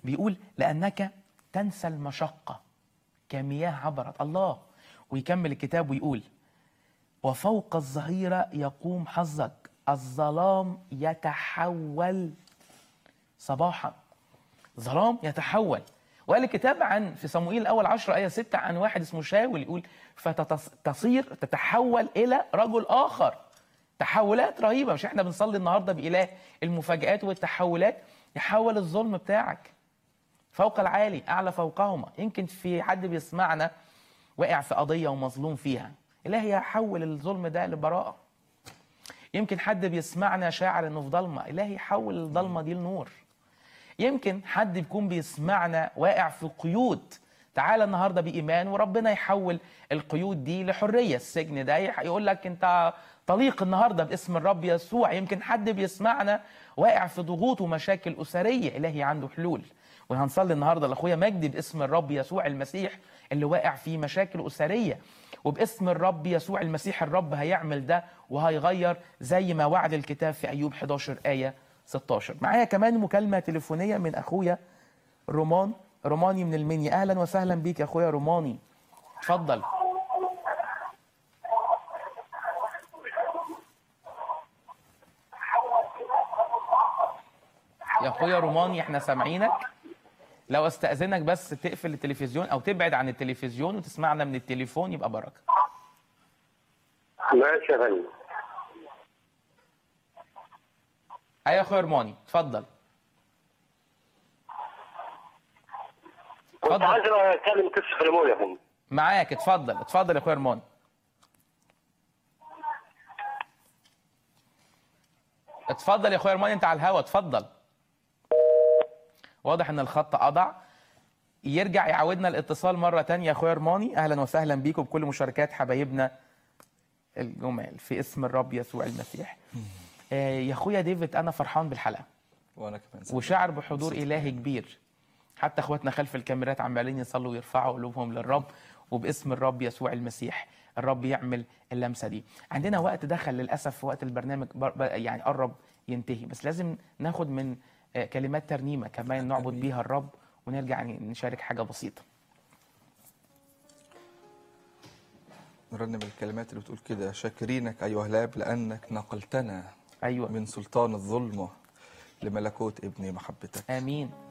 بيقول لأنك تنسى المشقة كمياه عبرت الله ويكمل الكتاب ويقول وفوق الظهيرة يقوم حظك الظلام يتحول صباحا ظلام يتحول وقال الكتاب عن في صموئيل الاول 10 ايه 6 عن واحد اسمه شاول يقول فتصير تتحول الى رجل اخر تحولات رهيبه مش احنا بنصلي النهارده باله المفاجات والتحولات يحول الظلم بتاعك فوق العالي اعلى فوقهما يمكن في حد بيسمعنا واقع في قضيه ومظلوم فيها الهي يحول الظلم ده لبراءه يمكن حد بيسمعنا شاعر انه في ضلمه الهي يحول الضلمه دي لنور يمكن حد يكون بيسمعنا واقع في قيود تعالى النهارده بايمان وربنا يحول القيود دي لحريه السجن ده يقول لك انت طليق النهارده باسم الرب يسوع يمكن حد بيسمعنا واقع في ضغوط ومشاكل اسريه الهي عنده حلول وهنصلي النهارده لاخويا مجدي باسم الرب يسوع المسيح اللي واقع في مشاكل اسريه وباسم الرب يسوع المسيح الرب هيعمل ده وهيغير زي ما وعد الكتاب في ايوب 11 ايه 16 معايا كمان مكالمه تليفونيه من اخويا رومان روماني من المنيا اهلا وسهلا بيك يا اخويا روماني اتفضل يا اخويا روماني احنا سامعينك لو استاذنك بس تقفل التلفزيون او تبعد عن التلفزيون وتسمعنا من التليفون يبقى بركه ماشي يا فندم ايوه يا اخويا روماني اتفضل كنت اتفضل. عايز اتكلم قصه فيلمون يا فندم معاك اتفضل اتفضل يا اخويا روماني اتفضل يا اخويا روماني انت على الهوا اتفضل واضح ان الخط قطع يرجع يعودنا الاتصال مره تانية يا اخويا روماني اهلا وسهلا بيكم بكل مشاركات حبايبنا الجمال في اسم الرب يسوع المسيح آه، يا اخويا ديفيد انا فرحان بالحلقه وانا كمان سعيد. وشعر بحضور إلهي كبير حتى اخواتنا خلف الكاميرات عمالين يصلوا ويرفعوا قلوبهم للرب وباسم الرب يسوع المسيح الرب يعمل اللمسه دي عندنا وقت دخل للاسف في وقت البرنامج بر- ب- يعني قرب ينتهي بس لازم ناخد من آه، كلمات ترنيمه كمان نعبد بيها الرب ونرجع ن- نشارك حاجه بسيطه نرنم الكلمات اللي بتقول كده شاكرينك ايها الاب لانك نقلتنا ايوه من سلطان الظلمه لملكوت ابن محبتك امين